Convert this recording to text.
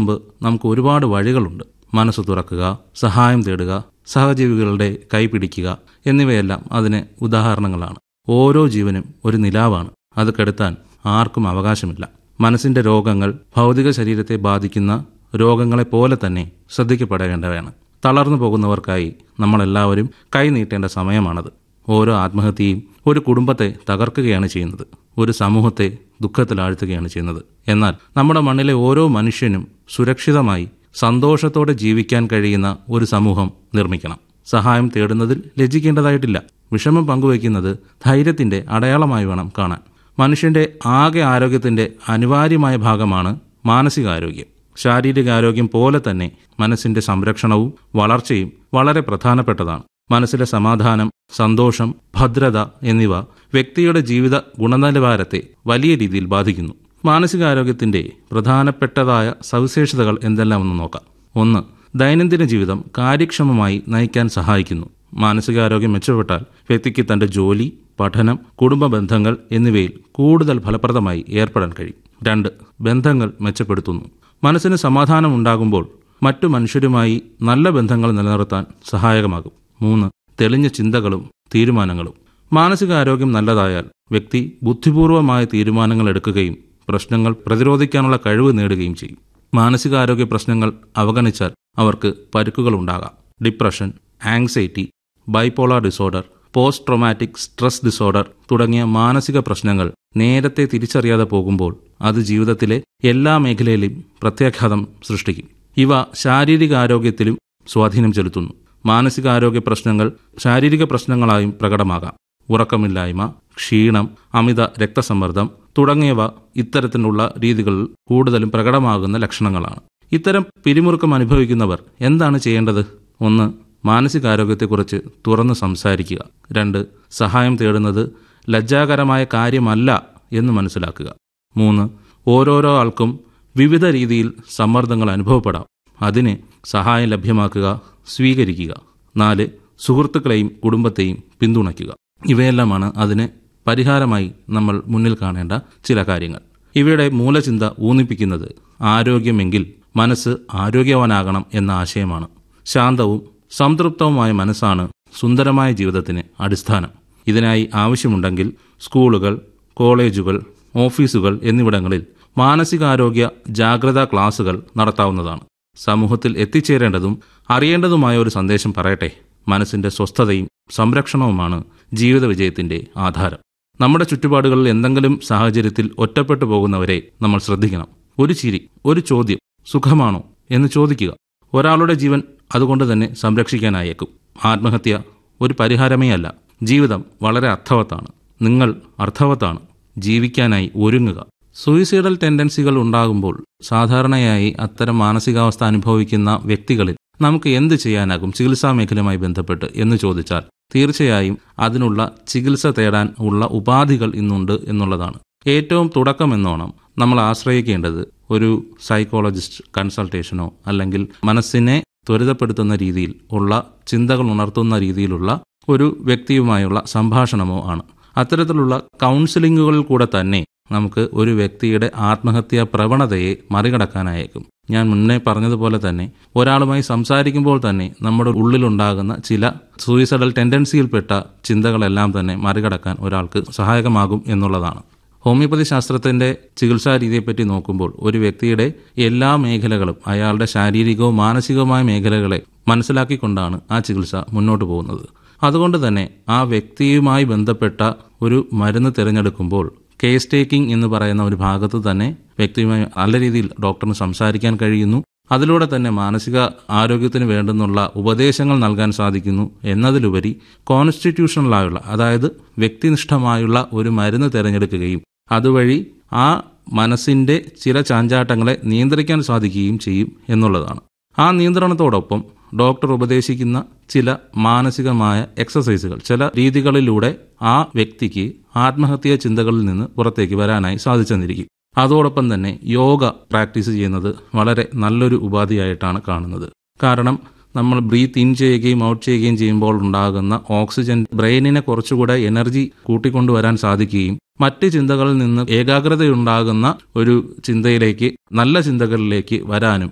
മുമ്പ് നമുക്ക് ഒരുപാട് വഴികളുണ്ട് മനസ്സ് തുറക്കുക സഹായം തേടുക സഹജീവികളുടെ കൈപിടിക്കുക എന്നിവയെല്ലാം അതിന് ഉദാഹരണങ്ങളാണ് ഓരോ ജീവനും ഒരു നിലാവാണ് അത് കെടുത്താൻ ആർക്കും അവകാശമില്ല മനസ്സിന്റെ രോഗങ്ങൾ ഭൗതിക ശരീരത്തെ ബാധിക്കുന്ന രോഗങ്ങളെ പോലെ തന്നെ ശ്രദ്ധിക്കപ്പെടേണ്ടവയാണ് തളർന്നു പോകുന്നവർക്കായി നമ്മളെല്ലാവരും കൈ നീട്ടേണ്ട സമയമാണത് ഓരോ ആത്മഹത്യയും ഒരു കുടുംബത്തെ തകർക്കുകയാണ് ചെയ്യുന്നത് ഒരു സമൂഹത്തെ ദുഃഖത്തിലാഴ്ത്തുകയാണ് ചെയ്യുന്നത് എന്നാൽ നമ്മുടെ മണ്ണിലെ ഓരോ മനുഷ്യനും സുരക്ഷിതമായി സന്തോഷത്തോടെ ജീവിക്കാൻ കഴിയുന്ന ഒരു സമൂഹം നിർമ്മിക്കണം സഹായം തേടുന്നതിൽ ലജ്ജിക്കേണ്ടതായിട്ടില്ല വിഷമം പങ്കുവയ്ക്കുന്നത് ധൈര്യത്തിന്റെ അടയാളമായി വേണം കാണാൻ മനുഷ്യന്റെ ആകെ ആരോഗ്യത്തിന്റെ അനിവാര്യമായ ഭാഗമാണ് മാനസികാരോഗ്യം ശാരീരികാരോഗ്യം പോലെ തന്നെ മനസ്സിന്റെ സംരക്ഷണവും വളർച്ചയും വളരെ പ്രധാനപ്പെട്ടതാണ് മനസ്സിലെ സമാധാനം സന്തോഷം ഭദ്രത എന്നിവ വ്യക്തിയുടെ ജീവിത ഗുണനിലവാരത്തെ വലിയ രീതിയിൽ ബാധിക്കുന്നു മാനസികാരോഗ്യത്തിന്റെ പ്രധാനപ്പെട്ടതായ സവിശേഷതകൾ എന്തെല്ലാമെന്ന് നോക്കാം ഒന്ന് ദൈനംദിന ജീവിതം കാര്യക്ഷമമായി നയിക്കാൻ സഹായിക്കുന്നു മാനസികാരോഗ്യം മെച്ചപ്പെട്ടാൽ വ്യക്തിക്ക് തന്റെ ജോലി പഠനം കുടുംബ ബന്ധങ്ങൾ എന്നിവയിൽ കൂടുതൽ ഫലപ്രദമായി ഏർപ്പെടാൻ കഴിയും രണ്ട് ബന്ധങ്ങൾ മെച്ചപ്പെടുത്തുന്നു മനസ്സിന് സമാധാനം ഉണ്ടാകുമ്പോൾ മറ്റു മനുഷ്യരുമായി നല്ല ബന്ധങ്ങൾ നിലനിർത്താൻ സഹായകമാകും മൂന്ന് തെളിഞ്ഞ ചിന്തകളും തീരുമാനങ്ങളും മാനസികാരോഗ്യം നല്ലതായാൽ വ്യക്തി ബുദ്ധിപൂർവമായ തീരുമാനങ്ങൾ എടുക്കുകയും പ്രശ്നങ്ങൾ പ്രതിരോധിക്കാനുള്ള കഴിവ് നേടുകയും ചെയ്യും മാനസികാരോഗ്യ പ്രശ്നങ്ങൾ അവഗണിച്ചാൽ അവർക്ക് പരുക്കുകൾ ഉണ്ടാകാം depression anxiety bipolar disorder post traumatic stress disorder തുടങ്ങിയ മാനസിക പ്രശ്നങ്ങൾ നേരത്തെ തിരിച്ചറിയാതെ പോകുമ്പോൾ അത് ജീവിതത്തിലെ എല്ലാ മേഖലയിലും പ്രത്യാഘാതം സൃഷ്ടിക്കും ഇവ ശാരീരികാരോഗ്യത്തിലും സ്വാധീനം ചെലുത്തുന്നു മാനസികാരോഗ്യ പ്രശ്നങ്ങൾ ശാരീരിക പ്രശ്നങ്ങളായും പ്രകടമാകാം ഉറക്കമില്ലായ്മ ക്ഷീണം അമിത രക്തസമ്മർദ്ദം തുടങ്ങിയവ ഇത്തരത്തിലുള്ള രീതികളിൽ കൂടുതലും പ്രകടമാകുന്ന ലക്ഷണങ്ങളാണ് ഇത്തരം പിരിമുറുക്കം അനുഭവിക്കുന്നവർ എന്താണ് ചെയ്യേണ്ടത് ഒന്ന് മാനസികാരോഗ്യത്തെക്കുറിച്ച് തുറന്ന് സംസാരിക്കുക രണ്ട് സഹായം തേടുന്നത് ലജ്ജാകരമായ കാര്യമല്ല എന്ന് മനസ്സിലാക്കുക മൂന്ന് ഓരോരോ ആൾക്കും വിവിധ രീതിയിൽ സമ്മർദ്ദങ്ങൾ അനുഭവപ്പെടാം അതിന് സഹായം ലഭ്യമാക്കുക സ്വീകരിക്കുക നാല് സുഹൃത്തുക്കളെയും കുടുംബത്തെയും പിന്തുണയ്ക്കുക ഇവയെല്ലാമാണ് അതിന് പരിഹാരമായി നമ്മൾ മുന്നിൽ കാണേണ്ട ചില കാര്യങ്ങൾ ഇവയുടെ മൂലചിന്ത ഊന്നിപ്പിക്കുന്നത് ആരോഗ്യമെങ്കിൽ മനസ്സ് ആരോഗ്യവാനാകണം എന്ന ആശയമാണ് ശാന്തവും സംതൃപ്തവുമായ മനസ്സാണ് സുന്ദരമായ ജീവിതത്തിന് അടിസ്ഥാനം ഇതിനായി ആവശ്യമുണ്ടെങ്കിൽ സ്കൂളുകൾ കോളേജുകൾ ഓഫീസുകൾ എന്നിവിടങ്ങളിൽ മാനസികാരോഗ്യ ജാഗ്രതാ ക്ലാസുകൾ നടത്താവുന്നതാണ് സമൂഹത്തിൽ എത്തിച്ചേരേണ്ടതും അറിയേണ്ടതുമായ ഒരു സന്ദേശം പറയട്ടെ മനസ്സിന്റെ സ്വസ്ഥതയും സംരക്ഷണവുമാണ് ജീവിത വിജയത്തിന്റെ ആധാരം നമ്മുടെ ചുറ്റുപാടുകളിൽ എന്തെങ്കിലും സാഹചര്യത്തിൽ ഒറ്റപ്പെട്ടു പോകുന്നവരെ നമ്മൾ ശ്രദ്ധിക്കണം ഒരു ചിരി ഒരു ചോദ്യം സുഖമാണോ എന്ന് ചോദിക്കുക ഒരാളുടെ ജീവൻ അതുകൊണ്ട് തന്നെ സംരക്ഷിക്കാനായേക്കും ആത്മഹത്യ ഒരു പരിഹാരമേ അല്ല ജീവിതം വളരെ അർത്ഥവത്താണ് നിങ്ങൾ അർത്ഥവത്താണ് ജീവിക്കാനായി ഒരുങ്ങുക സൂയിസൈഡൽ ടെൻഡൻസികൾ ഉണ്ടാകുമ്പോൾ സാധാരണയായി അത്തരം മാനസികാവസ്ഥ അനുഭവിക്കുന്ന വ്യക്തികളിൽ നമുക്ക് എന്ത് ചെയ്യാനാകും ചികിത്സാ മേഖലയുമായി ബന്ധപ്പെട്ട് എന്ന് ചോദിച്ചാൽ തീർച്ചയായും അതിനുള്ള ചികിത്സ തേടാൻ ഉള്ള ഉപാധികൾ ഇന്നുണ്ട് എന്നുള്ളതാണ് ഏറ്റവും തുടക്കമെന്നോണം നമ്മൾ ആശ്രയിക്കേണ്ടത് ഒരു സൈക്കോളജിസ്റ്റ് കൺസൾട്ടേഷനോ അല്ലെങ്കിൽ മനസ്സിനെ ത്വരിതപ്പെടുത്തുന്ന രീതിയിൽ ഉള്ള ചിന്തകൾ ഉണർത്തുന്ന രീതിയിലുള്ള ഒരു വ്യക്തിയുമായുള്ള സംഭാഷണമോ ആണ് അത്തരത്തിലുള്ള കൗൺസിലിങ്ങുകളിൽ കൂടെ തന്നെ നമുക്ക് ഒരു വ്യക്തിയുടെ ആത്മഹത്യാ പ്രവണതയെ മറികടക്കാനായേക്കും ഞാൻ മുന്നേ പറഞ്ഞതുപോലെ തന്നെ ഒരാളുമായി സംസാരിക്കുമ്പോൾ തന്നെ നമ്മുടെ ഉള്ളിലുണ്ടാകുന്ന ചില സൂയിസൈഡൽ ടെൻഡൻസിയിൽപ്പെട്ട ചിന്തകളെല്ലാം തന്നെ മറികടക്കാൻ ഒരാൾക്ക് സഹായകമാകും എന്നുള്ളതാണ് ഹോമിയോപ്പതി ശാസ്ത്രത്തിന്റെ ചികിത്സാ രീതിയെപ്പറ്റി നോക്കുമ്പോൾ ഒരു വ്യക്തിയുടെ എല്ലാ മേഖലകളും അയാളുടെ ശാരീരികവും മാനസികവുമായ മേഖലകളെ മനസ്സിലാക്കിക്കൊണ്ടാണ് ആ ചികിത്സ മുന്നോട്ട് പോകുന്നത് അതുകൊണ്ട് തന്നെ ആ വ്യക്തിയുമായി ബന്ധപ്പെട്ട ഒരു മരുന്ന് തിരഞ്ഞെടുക്കുമ്പോൾ കേസ് ടേക്കിംഗ് എന്ന് പറയുന്ന ഒരു ഭാഗത്ത് തന്നെ വ്യക്തിയുമായി നല്ല രീതിയിൽ ഡോക്ടറിന് സംസാരിക്കാൻ കഴിയുന്നു അതിലൂടെ തന്നെ മാനസിക ആരോഗ്യത്തിന് വേണ്ടുന്നുള്ള ഉപദേശങ്ങൾ നൽകാൻ സാധിക്കുന്നു എന്നതിലുപരി കോൺസ്റ്റിറ്റ്യൂഷണലായുള്ള അതായത് വ്യക്തിനിഷ്ഠമായുള്ള ഒരു മരുന്ന് തിരഞ്ഞെടുക്കുകയും അതുവഴി ആ മനസ്സിന്റെ ചില ചാഞ്ചാട്ടങ്ങളെ നിയന്ത്രിക്കാൻ സാധിക്കുകയും ചെയ്യും എന്നുള്ളതാണ് ആ നിയന്ത്രണത്തോടൊപ്പം ഡോക്ടർ ഉപദേശിക്കുന്ന ചില മാനസികമായ എക്സസൈസുകൾ ചില രീതികളിലൂടെ ആ വ്യക്തിക്ക് ആത്മഹത്യാ ചിന്തകളിൽ നിന്ന് പുറത്തേക്ക് വരാനായി സാധിച്ചെന്നിരിക്കും അതോടൊപ്പം തന്നെ യോഗ പ്രാക്ടീസ് ചെയ്യുന്നത് വളരെ നല്ലൊരു ഉപാധിയായിട്ടാണ് കാണുന്നത് കാരണം നമ്മൾ ബ്രീത്ത് ഇൻ ചെയ്യുകയും ഔട്ട് ചെയ്യുകയും ചെയ്യുമ്പോൾ ഉണ്ടാകുന്ന ഓക്സിജൻ ബ്രെയിനിനെ കുറച്ചുകൂടെ എനർജി കൂട്ടിക്കൊണ്ടുവരാൻ സാധിക്കുകയും മറ്റ് ചിന്തകളിൽ നിന്ന് ഏകാഗ്രതയുണ്ടാകുന്ന ഒരു ചിന്തയിലേക്ക് നല്ല ചിന്തകളിലേക്ക് വരാനും